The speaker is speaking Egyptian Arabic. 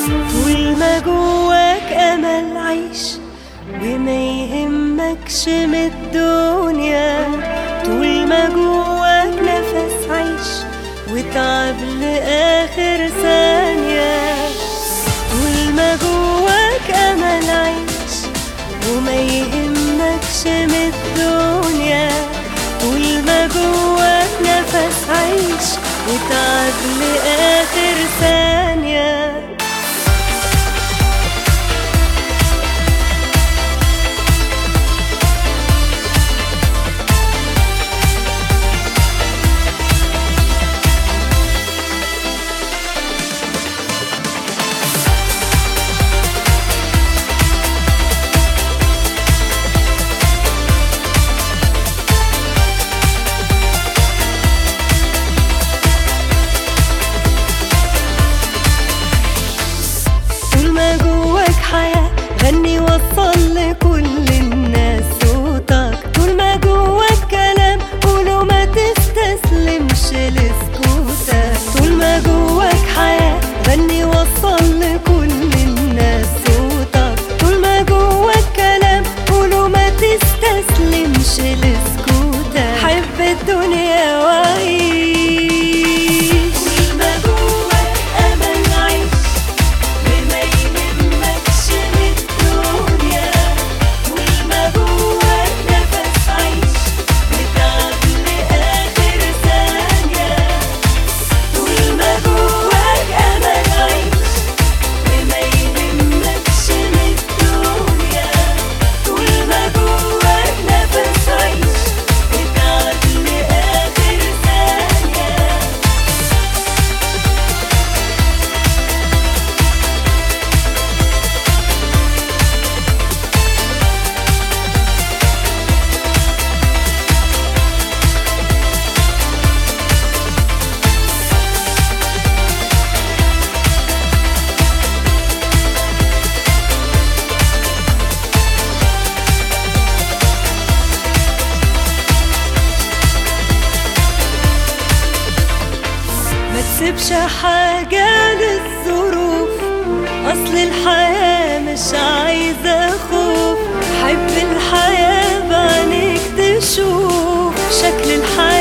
طول ما جواك امل عيش وما يهمكش من الدنيا طول ما جواك نفس عيش وتعب لاخر ثانيه طول ما جواك امل عيش وما يهمكش من الدنيا طول ما جواك نفس عيش وتعب لاخر ثانيه طول ما جواك حياة غني وصل لكل الناس صوتك طول ما جواك كلام قوله ما تستسلمش لسكوتك طول ما جواك حياة غني وصل لكل الناس صوتك طول ما جواك كلام قوله ما تستسلمش لسكوتك حب الدنيا وعيش طول ما جواك أمل عيش وما يهمكش من الدنيا طول ما جواك نفس عيش وتعب لآخر ثانية طول ما جواك أمل عيش وما يهمكش من الدنيا طول ما جواك نفس عيش وتعب لآخر ثانية ما تسيبش حاجة للظروف أصل الحياة مش عايزة خوف حب الحياة بعينيك تشوف شكل الحياة